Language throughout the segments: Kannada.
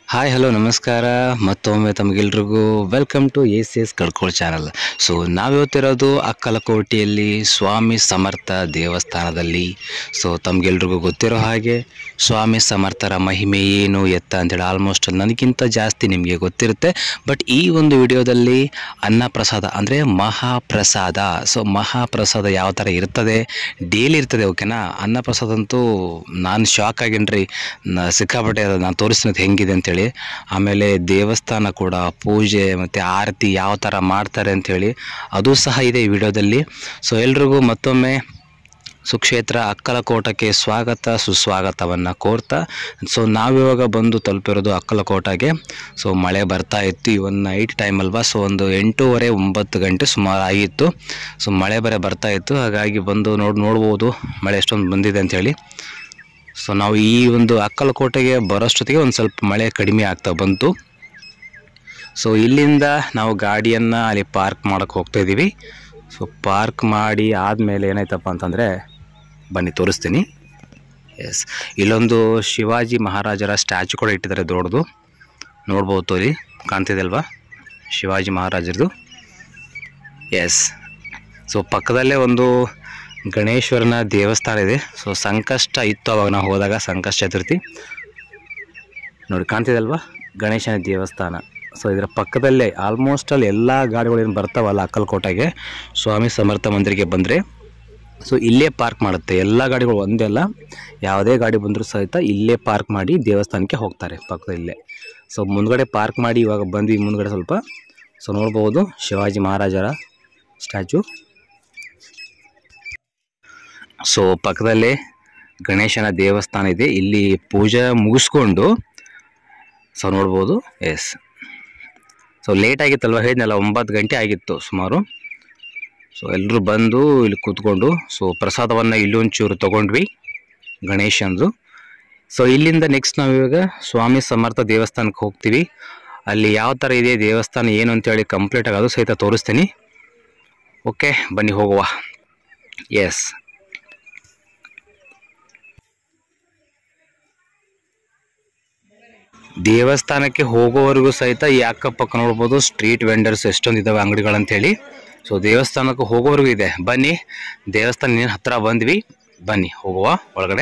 ಹಾಯ್ ಹಲೋ ನಮಸ್ಕಾರ ಮತ್ತೊಮ್ಮೆ ತಮಗೆಲ್ರಿಗೂ welcome to A C S Kadkol channel so ನಾವಿವತ್ತಿರೋದು ಅಕ್ಕಲಕೋಟೆಯಲ್ಲಿ ಸ್ವಾಮಿ ಸಮರ್ಥ ದೇವಸ್ಥಾನದಲ್ಲಿ ಸೊ ತಮಗೆಲ್ರಿಗೂ ಗೊತ್ತಿರೋ ಹಾಗೆ ಸ್ವಾಮಿ ಸಮರ್ಥರ ಮಹಿಮೆ ಏನು ಎತ್ತ ಅಂತೇಳಿ ಆಲ್ಮೋಸ್ಟ್ ನನಗಿಂತ ಜಾಸ್ತಿ ನಿಮಗೆ ಗೊತ್ತಿರುತ್ತೆ ಬಟ್ ಈ ಒಂದು ವಿಡಿಯೋದಲ್ಲಿ ಅನ್ನಪ್ರಸಾದ ಅಂದರೆ ಮಹಾಪ್ರಸಾದ ಸೊ ಮಹಾಪ್ರಸಾದ ಯಾವ ಥರ ಇರ್ತದೆ ಡೈಲಿ ಇರ್ತದೆ ಓಕೆನಾ ಅನ್ನಪ್ರಸಾದ ಅಂತೂ ನಾನು ಶಾಕ್ ಆಗೇನ್ರಿ ನ- ಸಿಕ್ಕಾಪಟ್ಟೆ ಅದು ನಾನು ತೋರಿಸ್ತೀನಿ ಹೆಂಗಿದೆ ಅಂತೇಳಿ ಆಮೇಲೆ ದೇವಸ್ಥಾನ ಕೂಡ ಪೂಜೆ ಮತ್ತು ಆರತಿ ಯಾವ ಥರ ಮಾಡ್ತಾರೆ ಅಂಥೇಳಿ ಅದು ಸಹ ಇದೆ ಈ ವಿಡಿಯೋದಲ್ಲಿ ಸೊ ಎಲ್ರಿಗೂ ಮತ್ತೊಮ್ಮೆ ಸುಕ್ಷೇತ್ರ ಅಕ್ಕಲಕೋಟಕ್ಕೆ ಸ್ವಾಗತ ಸುಸ್ವಾಗತವನ್ನು ಕೋರ್ತಾ ಸೊ ನಾವಿವಾಗ ಬಂದು ತಲುಪಿರೋದು ಅಕ್ಕಲಕೋಟಗೆ ಸೊ ಮಳೆ ಬರ್ತಾ ಇತ್ತು ಇವನ್ ನೈಟ್ ಟೈಮ್ ಅಲ್ವಾ ಸೊ ಒಂದು ಎಂಟೂವರೆ ಒಂಬತ್ತು ಗಂಟೆ ಸುಮಾರು ಆಗಿತ್ತು ಸೊ ಮಳೆ ಬೇರೆ ಬರ್ತಾ ಇತ್ತು ಹಾಗಾಗಿ ಬಂದು ನೋಡಿ ನೋಡ್ಬೋದು ಮಳೆ ಎಷ್ಟೊಂದು ಬಂದಿದೆ ಅಂಥೇಳಿ ಸೊ ನಾವು ಈ ಒಂದು ಅಕ್ಕಲಕೋಟೆಗೆ ಬರೋಷ್ಟೊತ್ತಿಗೆ ಒಂದು ಸ್ವಲ್ಪ ಮಳೆ ಕಡಿಮೆ ಆಗ್ತಾ ಬಂತು ಸೊ ಇಲ್ಲಿಂದ ನಾವು ಗಾಡಿಯನ್ನು ಅಲ್ಲಿ ಪಾರ್ಕ್ ಮಾಡೋಕ್ಕೆ ಹೋಗ್ತಾ ಇದ್ದೀವಿ ಸೊ ಪಾರ್ಕ್ ಮಾಡಿ ಆದಮೇಲೆ ಏನಾಯ್ತಪ್ಪ ಅಂತಂದರೆ ಬನ್ನಿ ತೋರಿಸ್ತೀನಿ ಎಸ್ ಇಲ್ಲೊಂದು ಶಿವಾಜಿ ಮಹಾರಾಜರ ಸ್ಟ್ಯಾಚು ಕೂಡ ಇಟ್ಟಿದ್ದಾರೆ ದೊಡ್ಡದು ನೋಡ್ಬೋದು ತೋರಿ ಕಾಣ್ತಿದೆ ಅಲ್ವಾ ಶಿವಾಜಿ ಮಹಾರಾಜರದು ಎಸ್ ಸೊ ಪಕ್ಕದಲ್ಲೇ ಒಂದು ಗಣೇಶ್ವರನ ದೇವಸ್ಥಾನ ಇದೆ ಸೊ ಸಂಕಷ್ಟ ಇತ್ತು ಅವಾಗ ನಾವು ಹೋದಾಗ ಸಂಕಷ್ಟ ಚತುರ್ಥಿ ನೋಡಿ ಕಾಣ್ತಿದೆ ಅಲ್ವಾ ಗಣೇಶನ ದೇವಸ್ಥಾನ ಸೊ ಇದರ ಪಕ್ಕದಲ್ಲೇ ಆಲ್ಮೋಸ್ಟ್ ಅಲ್ಲಿ ಎಲ್ಲ ಗಾಡಿಗಳು ಏನು ಬರ್ತಾವಲ್ಲ ಅಕ್ಕಲಕೋಟೆಗೆ ಸ್ವಾಮಿ ಸಮರ್ಥ ಮಂದಿರಿಗೆ ಬಂದರೆ ಸೊ ಇಲ್ಲೇ ಪಾರ್ಕ್ ಮಾಡುತ್ತೆ ಎಲ್ಲ ಗಾಡಿಗಳು ಒಂದೇ ಅಲ್ಲ ಯಾವುದೇ ಗಾಡಿ ಬಂದರೂ ಸಹಿತ ಇಲ್ಲೇ ಪಾರ್ಕ್ ಮಾಡಿ ದೇವಸ್ಥಾನಕ್ಕೆ ಹೋಗ್ತಾರೆ ಪಕ್ಕದಲ್ಲೇ ಸೊ ಮುಂದ್ಗಡೆ ಪಾರ್ಕ್ ಮಾಡಿ ಇವಾಗ ಬಂದ್ವಿ ಮುಂದ್ಗಡೆ ಸ್ವಲ್ಪ ಸೊ ನೋಡ್ಬೋದು ಶಿವಾಜಿ ಮಹಾರಾಜರ ಸ್ಟ್ಯಾಚು ಸೊ ಪಕ್ಕದಲ್ಲೇ ಗಣೇಶನ ದೇವಸ್ಥಾನ ಇದೆ ಇಲ್ಲಿ ಪೂಜೆ ಮುಗಿಸ್ಕೊಂಡು ಸೊ ನೋಡ್ಬೋದು ಎಸ್ ಸೊ ಲೇಟ್ ಆಗಿತ್ತಲ್ವ ಹೇಳಿದ್ನಲ್ಲ ಒಂಬತ್ತು ಗಂಟೆ ಆಗಿತ್ತು ಸುಮಾರು ಸೊ ಎಲ್ಲರೂ ಬಂದು ಇಲ್ಲಿ ಕೂತ್ಕೊಂಡು ಸೊ ಪ್ರಸಾದವನ್ನು ಇಲ್ಲೊಂಚೂರು ತೊಗೊಂಡ್ವಿ ಗಣೇಶಂದು ಸೊ ಇಲ್ಲಿಂದ ನೆಕ್ಸ್ಟ್ ನಾವಿವಾಗ ಸ್ವಾಮಿ ಸಮರ್ಥ ದೇವಸ್ಥಾನಕ್ಕೆ ಹೋಗ್ತೀವಿ ಅಲ್ಲಿ ಯಾವ ಥರ ಇದೆ ದೇವಸ್ಥಾನ ಏನು ಅಂತೇಳಿ ಕಂಪ್ಲೀಟ್ ಆಗೋದು ಸಹಿತ ತೋರಿಸ್ತೀನಿ ಓಕೆ ಬನ್ನಿ ಹೋಗುವ ಎಸ್ ದೇವಸ್ಥಾನಕ್ಕೆ ಹೋಗೋವರೆಗೂ ಸಹಿತ ಈ ಅಕ್ಕಪಕ್ಕ ನೋಡ್ಬೋದು ಸ್ಟ್ರೀಟ್ ವೆಂಡರ್ಸ್ ಎಷ್ಟೊಂದು ಇದಾವೆ ಅಂಗಡಿಗಳಂತೇಳಿ ಸೊ ದೇವಸ್ಥಾನಕ್ಕೆ ಹೋಗೋವರೆಗೂ ಇದೆ ಬನ್ನಿ ದೇವಸ್ಥಾನ ಏನು ಹತ್ರ ಬಂದ್ವಿ ಬನ್ನಿ ಹೋಗುವ ಒಳಗಡೆ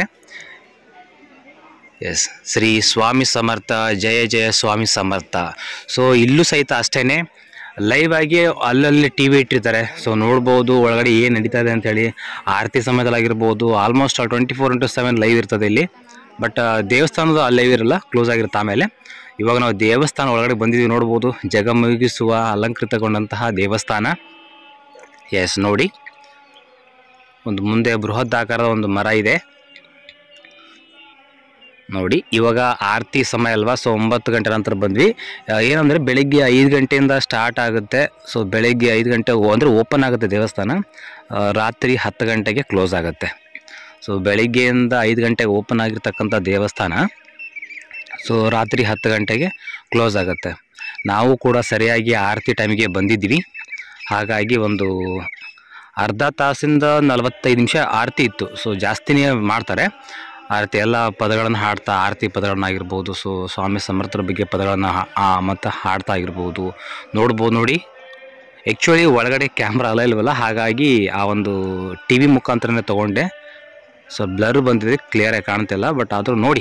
ಎಸ್ ಶ್ರೀ ಸ್ವಾಮಿ ಸಮರ್ಥ ಜಯ ಜಯ ಸ್ವಾಮಿ ಸಮರ್ಥ ಸೊ ಇಲ್ಲೂ ಸಹಿತ ಅಷ್ಟೇನೆ ಲೈವ್ ಆಗಿ ಅಲ್ಲಲ್ಲಿ ಟಿ ವಿ ಇಟ್ಟಿರ್ತಾರೆ ಸೊ ನೋಡ್ಬೋದು ಒಳಗಡೆ ಏನು ನಡೀತಾ ಇದೆ ಅಂತೇಳಿ ಆರತಿ ಸಮಯದಲ್ಲಾಗಿರ್ಬೋದು almost twenty four into seven live ಇರ್ತದೆ ಇಲ್ಲಿ ಬಟ್ ದೇವಸ್ಥಾನದ ಅಲ್ಲಿ ಲೈವ್ ಇರಲ್ಲ ಕ್ಲೋಸ್ ಆಗಿರುತ್ತೆ ಆಮೇಲೆ ಇವಾಗ ನಾವು ದೇವಸ್ಥಾನ ಒಳಗಡೆ ಬಂದಿದ್ದೀವಿ ನೋಡ್ಬೋದು ಜಗಮಗಿಸುವ ಅಲಂಕೃತಗೊಂಡಂತಹ ದೇವಸ್ಥಾನ ಎಸ್ ನೋಡಿ ಒಂದು ಮುಂದೆ ಬೃಹತ್ ಆಕಾರದ ಒಂದು ಮರ ಇದೆ ನೋಡಿ ಇವಾಗ ಆರತಿ ಸಮಯ ಅಲ್ವಾ ಸೊ ಒಂಬತ್ತು ಗಂಟೆ ನಂತರ ಬಂದ್ವಿ ಆ, ಏನಂದರೆ ಬೆಳಿಗ್ಗೆ ಐದು ಗಂಟೆಯಿಂದ ಸ್ಟಾರ್ಟ್ ಆಗುತ್ತೆ ಸೊ ಬೆಳಿಗ್ಗೆ ಐದು ಗಂಟೆ ಅಂದರೆ ಓಪನ್ ಆಗುತ್ತೆ ದೇವಸ್ಥಾನ ಆ, ರಾತ್ರಿ ಹತ್ತು ಗಂಟೆಗೆ ಕ್ಲೋಸ್ ಆಗುತ್ತೆ ಸೊ ಬೆಳಿಗ್ಗೆಯಿಂದ ಐದು ಗಂಟೆಗೆ ಓಪನ್ ಆಗಿರ್ತಕ್ಕಂಥ ದೇವಸ್ಥಾನ ಸೊ ರಾತ್ರಿ ಹತ್ತು ಗಂಟೆಗೆ ಕ್ಲೋಸ್ ಆಗುತ್ತೆ ನಾವು ಕೂಡ ಸರಿಯಾಗಿ ಆರತಿ ಟೈಮಿಗೆ ಬಂದಿದ್ವಿ ಹಾಗಾಗಿ ಒಂದು ಅರ್ಧ ತಾಸಿಂದ ನಲವತ್ತೈದು ನಿಮಿಷ ಆರತಿ ಇತ್ತು ಸೊ ಜಾಸ್ತಿನೇ ಮಾಡ್ತಾರೆ ಆರತಿ ಎಲ್ಲ ಪದಗಳನ್ನು ಹಾಡ್ತಾ ಆರತಿ ಪದಗಳನ್ನಾಗಿರ್ಬೋದು ಸೊ ಸ್ವಾಮಿ ಸಮರ್ಥರ ಬಗ್ಗೆ ಪದಗಳನ್ನು ಮತ್ತು ಹಾಡ್ತಾ ಆಗಿರ್ಬೋದು ನೋಡ್ಬೋದು ನೋಡಿ ಆ್ಯಕ್ಚುಲಿ ಒಳಗಡೆ ಕ್ಯಾಮ್ರಾ ಅಲ್ಲ ಇಲ್ವಲ್ಲ ಹಾಗಾಗಿ ಆ ಒಂದು ಟಿ ವಿ ಮುಖಾಂತರನೇ ತೊಗೊಂಡೆ ಸೊ ಬ್ಲರ್ ಬಂದಿದೆ ಕ್ಲಿಯರಾಗಿ ಕಾಣ್ತಿಲ್ಲ ಬಟ್ ಆದರೂ ನೋಡಿ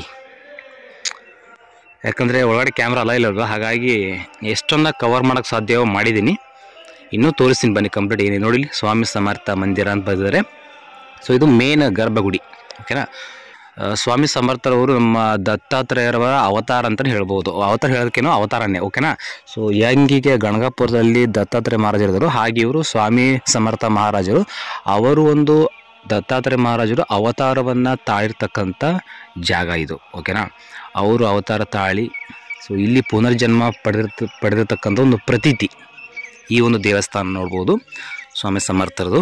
ಯಾಕಂದರೆ ಒಳಗಡೆ ಕ್ಯಾಮ್ರಾ ಅಲ್ಲ ಇಲ್ಲಲ್ವ ಹಾಗಾಗಿ ಎಷ್ಟೊಂದು ಕವರ್ ಮಾಡೋಕ್ಕೆ ಸಾಧ್ಯವೋ ಮಾಡಿದ್ದೀನಿ ಇನ್ನೂ ತೋರಿಸ್ತೀನಿ ಬನ್ನಿ ಕಂಪ್ಲೀಟ್ ಏನಿದೆ ನೋಡಿ ಇಲ್ಲಿ ಸ್ವಾಮಿ ಸಮರ್ಥ ಮಂದಿರ ಅಂತ ಬರೆದಿದ್ದಾರೆ ಸೊ ಇದು ಮೇನ್ ಗರ್ಭಗುಡಿ ಓಕೆನಾ ಆ, ಸ್ವಾಮಿ ಸಮರ್ಥರವರು ನಮ್ಮ ದತ್ತಾತ್ರೇಯರವರ ಅವತಾರ ಅಂತಲೇ ಹೇಳ್ಬೋದು ಅವತಾರ ಹೇಳೋದಕ್ಕೇನೋ ಅವತಾರನೇ ಓಕೆನಾ ಸೊ ಹೆಂಗಿಗೆ ಗಣಗಾಪುರದಲ್ಲಿ ದತ್ತಾತ್ರೇಯ ಮಹಾರಾಜರಿದ್ದರು ಹಾಗೆ ಇವರು ಸ್ವಾಮಿ ಸಮರ್ಥ ಮಹಾರಾಜರು ಅವರು ಒಂದು ದತ್ತಾತ್ರೇಯ ಮಹಾರಾಜರು ಅವತಾರವನ್ನು ತಾಳಿರ್ತಕ್ಕಂಥ ಜಾಗ ಇದು ಓಕೆನಾ ಅವರು ಅವತಾರ ತಾಳಿ ಸೊ ಇಲ್ಲಿ ಪುನರ್ಜನ್ಮ ಪಡೆದಿರ್ತ ಪಡೆದಿರ್ತಕ್ಕಂಥ ಒಂದು ಪ್ರತೀತಿ ಈ ಒಂದು ದೇವಸ್ಥಾನ ನೋಡ್ಬೋದು ಸ್ವಾಮಿ ಸಮರ್ಥರದು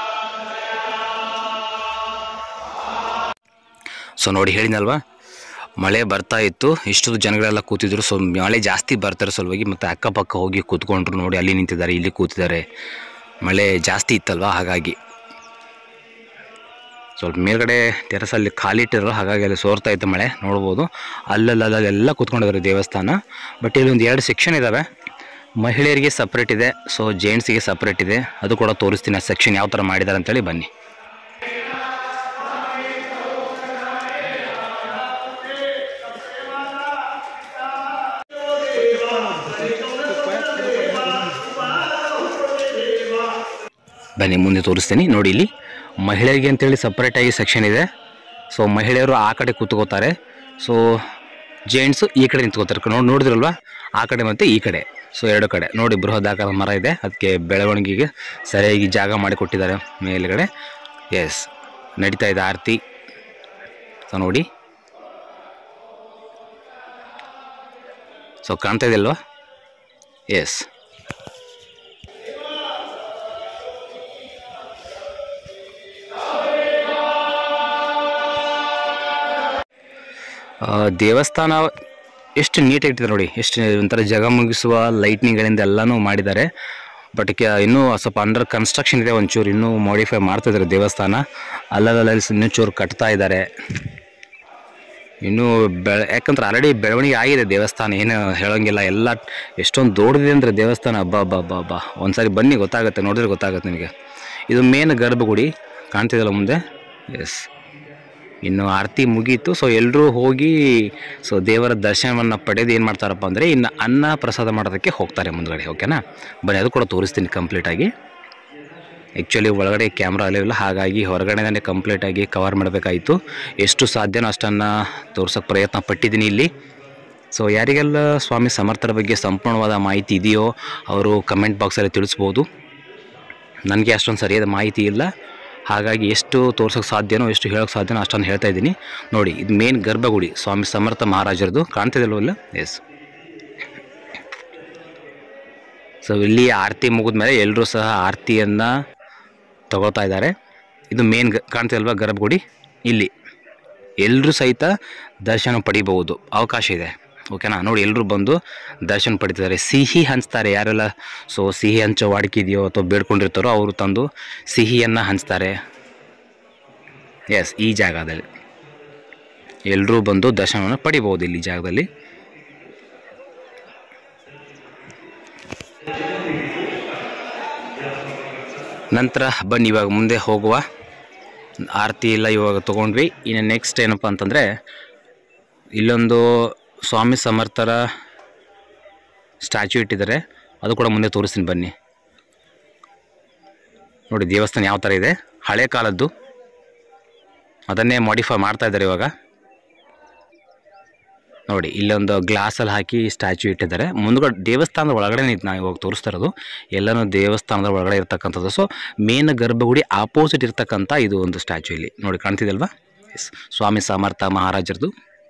ಸೊ ನೋಡಿ ಹೇಳಿದ್ನಲ್ವಾ ಮಳೆ ಬರ್ತಾ ಇತ್ತು ಇಷ್ಟು ಜನಗಳೆಲ್ಲ ಕೂತಿದ್ರು ಸೊ ಮಳೆ ಜಾಸ್ತಿ ಬರ್ತಾರೆ ಸಲುವಾಗಿ ಮತ್ತು ಅಕ್ಕಪಕ್ಕ ಹೋಗಿ ಕೂತ್ಕೊಂಡ್ರು ನೋಡಿ ಅಲ್ಲಿ ನಿಂತಿದ್ದಾರೆ ಇಲ್ಲಿ ಕೂತಿದ್ದಾರೆ ಮಳೆ ಜಾಸ್ತಿ ಇತ್ತಲ್ವಾ ಹಾಗಾಗಿ ಸ್ವಲ್ಪ ಮೇಲ್ಗಡೆ ಟೆರಸಲ್ಲಿ ಖಾಲಿ ಇಟ್ಟಿರೋ ಹಾಗಾಗಿ ಅಲ್ಲಿ ಸೋರ್ತಾ ಇತ್ತು ಮಳೆ ನೋಡ್ಬೋದು ಅಲ್ಲಲ್ಲಲ್ಲೆಲ್ಲ ಕೂತ್ಕೊಂಡಿದ್ದಾರೆ ದೇವಸ್ಥಾನ ಬಟ್ ಇಲ್ಲಿ ಒಂದು ಎರಡು ಸೆಕ್ಷನ್ ಇದ್ದಾವೆ ಮಹಿಳೆಯರಿಗೆ ಸಪ್ರೇಟ್ ಇದೆ ಸೊ ಜೆಂಟ್ಸಿಗೆ ಸಪ್ರೇಟ್ ಇದೆ ಅದು ಕೂಡ ತೋರಿಸ್ತೀನಿ ಆ ಸೆಕ್ಷನ್ ಯಾವ ಥರ ಮಾಡಿದ್ದಾರೆ ಅಂತೇಳಿ ಬನ್ನಿ ಬನ್ನಿ ಮುಂದೆ ತೋರಿಸ್ತೀನಿ ನೋಡಿ ಇಲ್ಲಿ ಮಹಿಳೆಯರಿಗೆ ಅಂತೇಳಿ ಸಪ್ರೇಟಾಗಿ ಸೆಕ್ಷನ್ ಇದೆ ಸೊ ಮಹಿಳೆಯರು ಆ ಕಡೆ ಕೂತ್ಕೋತಾರೆ ಸೊ ಜೆಂಟ್ಸು ಈ ಕಡೆ ನಿಂತ್ಕೋತಾರೆ ನೋಡಿ ನೋಡಿದ್ರಲ್ವಾ ಆ ಕಡೆ ಮತ್ತು ಈ ಕಡೆ ಸೊ ಎರಡು ಕಡೆ ನೋಡಿ ಬೃಹದಾಕಾರದ ಮರ ಇದೆ ಅದಕ್ಕೆ ಬೆಳವಣಿಗೆಗೆ ಸರಿಯಾಗಿ ಜಾಗ ಮಾಡಿಕೊಟ್ಟಿದ್ದಾರೆ ಮೇಲ್ಗಡೆ ಎಸ್ ನಡೀತಾ ಇದೆ ಆರತಿ ಸೊ ನೋಡಿ ಸೊ ಕಾಣ್ತಾ ಇದೆ ಅಲ್ವಾ ಎಸ್ ಆ, ದೇವಸ್ಥಾನ ಎಷ್ಟು ನೀಟಾಗಿ ಇಟ್ಟಿದ್ದಾರೆ ನೋಡಿ ಎಷ್ಟು ಒಂಥರ ಜಗಮಗಿಸುವ ಲೈಟ್ನಿಂಗ್ಗಳಿಂದ ಎಲ್ಲನೂ ಮಾಡಿದ್ದಾರೆ ಬಟ್ ಇನ್ನೂ ಸ್ವಲ್ಪ ಅಂಡರ್ ಕನ್ಸ್ಟ್ರಕ್ಷನ್ ಇದೆ ಒಂಚೂರು ಇನ್ನೂ ಮಾಡಿಫೈ ಮಾಡ್ತಿದ್ದಾರೆ ದೇವಸ್ಥಾನ ಅಲ್ಲಲ್ಲಿ ಇನ್ನೂ ಚೂರು ಕಟ್ತಾ ಇದ್ದಾರೆ ಇನ್ನೂ ಬೆಳೆ ಯಾಕಂದ್ರೆ ಆಲ್ರೆಡಿ ಬೆಳವಣಿಗೆ ಆಗಿದೆ ದೇವಸ್ಥಾನ ಏನು ಹೇಳೋಂಗಿಲ್ಲ ಎಲ್ಲ ಎಷ್ಟೊಂದು ದೊಡ್ಡದಿದೆ ಅಂದರೆ ದೇವಸ್ಥಾನ ಹಬ್ಬ ಹಬ್ಬ ಹಬ್ಬ ಹಬ್ಬ ಒಂದ್ಸರಿ ಬನ್ನಿ ಗೊತ್ತಾಗುತ್ತೆ ನೋಡಿದ್ರೆ ಗೊತ್ತಾಗುತ್ತೆ ನಿಮಗೆ ಇದು ಮೇನ್ ಗರ್ಭಗುಡಿ ಕಾಣ್ತಿದಲ್ಲ ಮುಂದೆ ಎಸ್ ಇನ್ನು ಆರತಿ ಮುಗೀತು ಸೊ ಎಲ್ಲರೂ ಹೋಗಿ ಸೊ ದೇವರ ದರ್ಶನವನ್ನು ಪಡೆದು ಏನು ಮಾಡ್ತಾರಪ್ಪ ಅಂದರೆ ಇನ್ನು ಅನ್ನ ಪ್ರಸಾದ ಮಾಡೋದಕ್ಕೆ ಹೋಗ್ತಾರೆ ಮುಂದ್ಗಡೆ ಓಕೆನಾ ಬನ್ನಿ ಅದು ಕೂಡ ತೋರಿಸ್ತೀನಿ ಕಂಪ್ಲೀಟಾಗಿ ಆ್ಯಕ್ಚುಲಿ ಒಳಗಡೆ ಕ್ಯಾಮ್ರಾ ಅಲ್ಲಿಲ್ಲ ಹಾಗಾಗಿ ಹೊರಗಡೆನೇ ಕಂಪ್ಲೀಟಾಗಿ ಕವರ್ ಮಾಡಬೇಕಾಯಿತು ಎಷ್ಟು ಸಾಧ್ಯನೋ ಅಷ್ಟನ್ನು ತೋರ್ಸೋಕ್ಕೆ ಪ್ರಯತ್ನ ಪಟ್ಟಿದ್ದೀನಿ ಇಲ್ಲಿ ಸೊ ಯಾರಿಗೆಲ್ಲ ಸ್ವಾಮಿ ಸಮರ್ಥರ ಬಗ್ಗೆ ಸಂಪೂರ್ಣವಾದ ಮಾಹಿತಿ ಇದೆಯೋ ಅವರು ಕಮೆಂಟ್ ಬಾಕ್ಸಲ್ಲಿ ತಿಳಿಸ್ಬೋದು ನನಗೆ ಅಷ್ಟೊಂದು ಸರಿಯಾದ ಮಾಹಿತಿ ಇಲ್ಲ ಹಾಗಾಗಿ ಎಷ್ಟು ತೋರ್ಸೋಕ್ಕೆ ಸಾಧ್ಯನೋ ಎಷ್ಟು ಹೇಳೋಕ್ಕೆ ಸಾಧ್ಯನೋ ಅಷ್ಟೊಂದು ಹೇಳ್ತಾ ಇದ್ದೀನಿ ನೋಡಿ ಇದು ಮೇನ್ ಗರ್ಭಗುಡಿ ಸ್ವಾಮಿ ಸಮರ್ಥ ಮಹಾರಾಜರದು ಕಾಣ್ತಿದಲ್ವಲ್ಲ ಎಸ್ ಸೊ ಇಲ್ಲಿ ಆರತಿ ಮುಗಿದ್ಮೇಲೆ ಎಲ್ಲರೂ ಸಹ ಆರತಿಯನ್ನು ತಗೋತಾ ಇದ್ದಾರೆ ಇದು ಮೇನ್ ಗ ಕಾಣ್ತಿದಲ್ವ ಗರ್ಭಗುಡಿ ಇಲ್ಲಿ ಎಲ್ಲರೂ ಸಹಿತ ದರ್ಶನ ಪಡಿಬಹುದು ಅವಕಾಶ ಇದೆ ಓಕೆನಾ ನೋಡಿ ಎಲ್ಲರೂ ಬಂದು ದರ್ಶನ ಪಡಿತಿದ್ದಾರೆ ಸಿಹಿ ಹಂಚ್ತಾರೆ ಯಾರೆಲ್ಲ ಸೊ ಸಿಹಿ ಹಂಚೋ ವಾಡಿಕೆ ಇದೆಯೋ ಅಥವಾ ಬೇಡ್ಕೊಂಡಿರ್ತಾರೋ ಅವರು ತಂದು ಸಿಹಿಯನ್ನು ಹಂಚ್ತಾರೆ ಎಸ್ ಈ ಜಾಗದಲ್ಲಿ ಎಲ್ಲರೂ ಬಂದು ದರ್ಶನವನ್ನು ಪಡಿಬೋದು ಇಲ್ಲಿ ಜಾಗದಲ್ಲಿ ನಂತರ ಬನ್ನಿ ಇವಾಗ ಮುಂದೆ ಹೋಗುವ ಆರತಿ ಎಲ್ಲ ಇವಾಗ ತೊಗೊಂಡ್ವಿ ಇನ್ನು ನೆಕ್ಸ್ಟ್ ಏನಪ್ಪ ಅಂತಂದರೆ ಇಲ್ಲೊಂದು ಸ್ವಾಮಿ ಸಮರ್ಥರ ಸ್ಟ್ಯಾಚ್ಯೂ ಇಟ್ಟಿದ್ದಾರೆ ಅದು ಕೂಡ ಮುಂದೆ ತೋರಿಸ್ತೀನಿ ಬನ್ನಿ ನೋಡಿ ದೇವಸ್ಥಾನ ಯಾವ ಥರ ಇದೆ ಹಳೆ ಕಾಲದ್ದು ಅದನ್ನೇ ಮಾಡಿಫೈ ಮಾಡ್ತಾ ಇದ್ದಾರೆ ಇವಾಗ ನೋಡಿ ಇಲ್ಲೊಂದು ಗ್ಲಾಸಲ್ಲಿ ಹಾಕಿ ಸ್ಟ್ಯಾಚ್ಯೂ ಇಟ್ಟಿದ್ದಾರೆ ಮುಂದ್ಗಡೆ ದೇವಸ್ಥಾನದ ಒಳಗಡೆ ನಿಂತು ನಾವು ಇವಾಗ ತೋರಿಸ್ತಾ ಇರೋದು ಎಲ್ಲನೂ ದೇವಸ್ಥಾನದ ಒಳಗಡೆ ಇರ್ತಕ್ಕಂಥದ್ದು ಸೊ ಮೇನ್ ಗರ್ಭಗುಡಿ ಆಪೋಸಿಟ್ ಇರ್ತಕ್ಕಂಥ ಇದು ಒಂದು ಸ್ಟ್ಯಾಚ್ಯೂ ಇಲ್ಲಿ ನೋಡಿ ಕಾಣ್ತಿದಲ್ವಾ ಎಸ್ ಸ್ವಾಮಿ ಸಮರ್ಥ ಮಹಾರಾಜರದು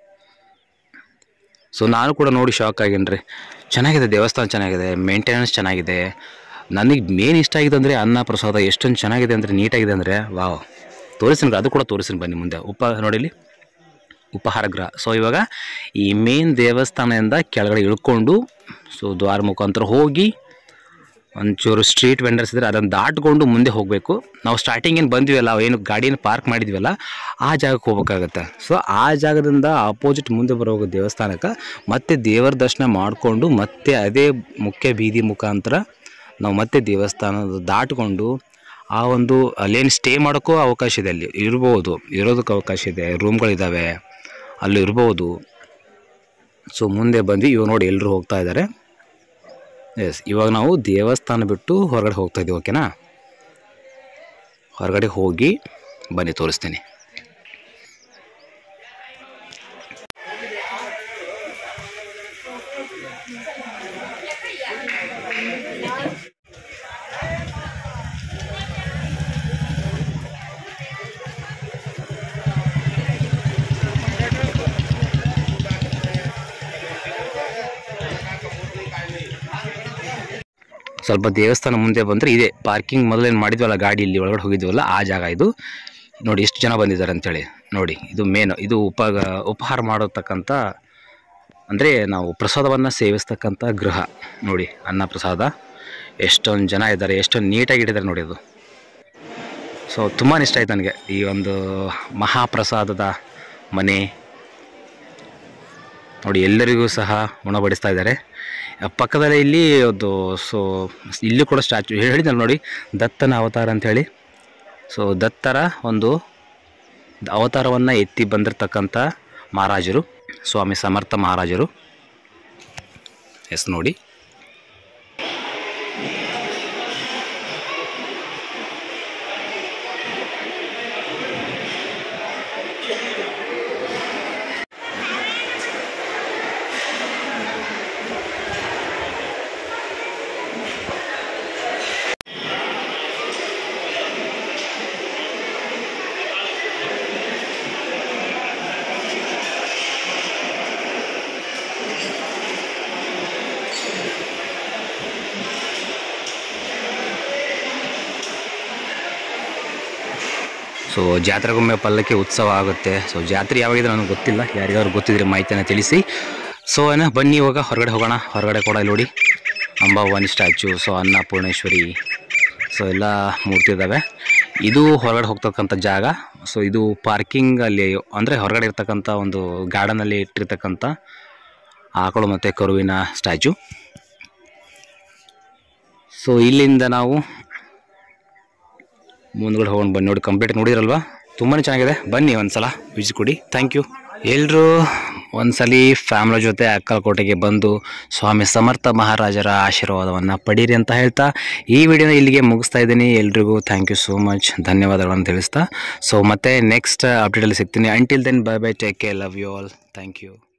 ಸೊ ನಾನು ಕೂಡ ನೋಡಿ ಶಾಕ್ ಆಗೇನ್ರಿ ಚೆನ್ನಾಗಿದೆ ದೇವಸ್ಥಾನ ಚೆನ್ನಾಗಿದೆ ಮೇಂಟೆನೆನ್ಸ್ ಚೆನ್ನಾಗಿದೆ ನನಗೆ ಮೇನ್ ಇಷ್ಟ ಆಗಿದೆ ಅಂದರೆ ಅನ್ನ ಪ್ರಸಾದ ಎಷ್ಟೊಂದು ಚೆನ್ನಾಗಿದೆ ಅಂದರೆ ನೀಟಾಗಿದೆ ಅಂದರೆ ವಾವ್ ತೋರಿಸ್ತೀನಿ ಅದು ಕೂಡ ತೋರಿಸ್ತೀನಿ ಬನ್ನಿ ಮುಂದೆ ಉಪ ನೋಡಿಲಿ ಉಪಹಾರ ಗೃಹ ಸೊ ಇವಾಗ ಈ ಮೇನ್ ದೇವಸ್ಥಾನದಿಂದ ಕೆಳಗಡೆ ಇಳ್ಕೊಂಡು ಸೊ ದ್ವಾರ ಮುಖಾಂತರ ಹೋಗಿ ಒಂಚೂರು ಸ್ಟ್ರೀಟ್ ವೆಂಡರ್ಸ್ ಇದ್ದರೆ ಅದನ್ನು ದಾಟ್ಕೊಂಡು ಮುಂದೆ ಹೋಗಬೇಕು ನಾವು ಸ್ಟಾರ್ಟಿಂಗ್ ಏನು ಬಂದ್ವಲ್ಲ ಏನು ಗಾಡಿನ ಪಾರ್ಕ್ ಮಾಡಿದ್ವಲ್ಲ ಆ ಜಾಗಕ್ಕೆ ಹೋಗ್ಬೇಕಾಗತ್ತೆ ಸೊ ಆ ಜಾಗದಿಂದ ಆಪೋಸಿಟ್ ಮುಂದೆ ಬರೋ ದೇವಸ್ಥಾನಕ್ಕೆ ಮತ್ತೆ ದೇವರ ದರ್ಶನ ಮಾಡಿಕೊಂಡು ಮತ್ತೆ ಅದೇ ಮುಖ್ಯ ಬೀದಿ ಮುಖಾಂತರ ನಾವು ಮತ್ತೆ ದೇವಸ್ಥಾನದ ದಾಟ್ಕೊಂಡು ಆ ಒಂದು ಅಲ್ಲೇನು ಸ್ಟೇ ಮಾಡೋಕ್ಕೂ ಅವಕಾಶ ಇದೆ ಅಲ್ಲಿ ಇರ್ಬೋದು ಇರೋದಕ್ಕೆ ಅವಕಾಶ ಇದೆ ರೂಮ್ಗಳಿದ್ದಾವೆ ಅಲ್ಲಿ ಇರ್ಬೋದು ಸೊ ಮುಂದೆ ಬಂದು ಇವಾಗ ನೋಡಿ ಎಲ್ಲರೂ ಹೋಗ್ತಾ ಇದ್ದಾರೆ ಎಸ್ ಇವಾಗ ನಾವು ದೇವಸ್ಥಾನ ಬಿಟ್ಟು ಹೊರಗಡೆ ಹೋಗ್ತಾ ಇದ್ದೀವಿ ಓಕೆನಾ ಹೊರಗಡೆ ಹೋಗಿ ಬನ್ನಿ ತೋರಿಸ್ತೀನಿ ಸ್ವಲ್ಪ ದೇವಸ್ಥಾನ ಮುಂದೆ ಬಂದರೆ ಇದೆ ಪಾರ್ಕಿಂಗ್ ಮೊದಲೇನು ಮಾಡಿದ್ವಲ್ಲ ಗಾಡಿ ಇಲ್ಲಿ ಒಳಗಡೆ ಹೋಗಿದ್ವಲ್ಲ ಆ ಜಾಗ ಇದು ನೋಡಿ ಎಷ್ಟು ಜನ ಬಂದಿದ್ದಾರೆ ಅಂತೇಳಿ ನೋಡಿ ಇದು ಮೇನ್ ಇದು ಉಪ ಉಪಹಾರ ಮಾಡತಕ್ಕಂಥ ಅಂದರೆ ನಾವು ಪ್ರಸಾದವನ್ನು ಸೇವಿಸ್ತಕ್ಕಂಥ ಗೃಹ ನೋಡಿ ಅನ್ನ ಪ್ರಸಾದ ಎಷ್ಟೊಂದು ಜನ ಇದ್ದಾರೆ ಎಷ್ಟೊಂದು ನೀಟಾಗಿ ಇಟ್ಟಿದ್ದಾರೆ ನೋಡಿ ಅದು ಸೊ ತುಂಬಾ ಇಷ್ಟ ಆಯ್ತು ನನಗೆ ಈ ಒಂದು ಮಹಾಪ್ರಸಾದದ ಮನೆ ನೋಡಿ ಎಲ್ಲರಿಗೂ ಸಹ ಉಣಬಡಿಸ್ತಾ ಇದ್ದಾರೆ ಆ ಪಕ್ಕದಲ್ಲೇ ಇಲ್ಲಿ ಒಂದು ಸೊ ಇಲ್ಲೂ ಕೂಡ ಸ್ಟ್ಯಾಚು ಹೇಳಿದ್ನಲ್ಲ ನೋಡಿ ದತ್ತನ ಅವತಾರ ಅಂಥೇಳಿ ಸೊ ದತ್ತರ ಒಂದು ಅವತಾರವನ್ನು ಎತ್ತಿ ಬಂದಿರತಕ್ಕಂಥ ಮಹಾರಾಜರು ಸ್ವಾಮಿ ಸಮರ್ಥ ಮಹಾರಾಜರು ಎಸ್ ನೋಡಿ ಸೊ ಜಾತ್ರೆಗೊಮ್ಮೆ ಪಲ್ಲಕ್ಕಿ ಉತ್ಸವ ಆಗುತ್ತೆ ಸೊ ಜಾತ್ರೆ ಯಾವಾಗಿದೆ ನನಗೆ ಗೊತ್ತಿಲ್ಲ ಯಾರಿಗಾದ್ರು ಗೊತ್ತಿದ್ರೆ ಮಾಹಿತಿಯನ್ನು ತಿಳಿಸಿ ಸೊ ಏನ ಬನ್ನಿ ಇವಾಗ ಹೊರಗಡೆ ಹೋಗೋಣ ಹೊರಗಡೆ ಕೂಡ ಇಲ್ಲಿ ನೋಡಿ Ambabhavani statue so Annapoorneshwari so ಎಲ್ಲ ಮೂರ್ತಿ ಇದ್ದಾವೆ ಇದು ಹೊರಗಡೆ ಹೋಗ್ತಕ್ಕಂಥ ಜಾಗ ಸೊ ಇದು ಪಾರ್ಕಿಂಗ್ ಅಲ್ಲಿ ಅಂದರೆ ಹೊರಗಡೆ ಇರ್ತಕ್ಕಂಥ ಒಂದು ಗಾರ್ಡನಲ್ಲಿ ಇಟ್ಟಿರ್ತಕ್ಕಂಥ ಆಕಳು ಮತ್ತು ಕರುವಿನ ಸ್ಟ್ಯಾಚು ಸೊ ಇಲ್ಲಿಂದ ನಾವು ಮುಂದ್ಗಡೆ ಹೋಗೋಣ ಬನ್ನಿ ನೋಡಿ ಕಂಪ್ಲೀಟ್ ನೋಡಿರಲ್ವಾ ತುಂಬಾ ಚೆನ್ನಾಗಿದೆ ಬನ್ನಿ ಒಂದ್ಸಲ ವಿಸಿಟ್ ಕೊಡಿ ಥ್ಯಾಂಕ್ ಯು ಎಲ್ಲರೂ ಒಂದ್ಸಲಿ ಫ್ಯಾಮಿಲಿ ಜೊತೆ ಅಕ್ಕಲಕೋಟೆಗೆ ಬಂದು ಸ್ವಾಮಿ ಸಮರ್ಥ ಮಹಾರಾಜರ ಆಶೀರ್ವಾದವನ್ನು ಪಡೀರಿ ಅಂತ ಹೇಳ್ತಾ ಈ ವಿಡಿಯೋನ ಇಲ್ಲಿಗೆ ಮುಗಿಸ್ತಾ ಇದ್ದೀನಿ ಎಲ್ರಿಗೂ ಥ್ಯಾಂಕ್ ಯು ಸೋ ಮಚ್ ಧನ್ಯವಾದಗಳನ್ನು ತಿಳಿಸ್ತಾ ಸೊ ಮತ್ತೆ ನೆಕ್ಸ್ಟ್ ಅಪ್ಡೇಟಲ್ಲಿ ಸಿಗ್ತೀನಿ until then bye bye take care love you all thank you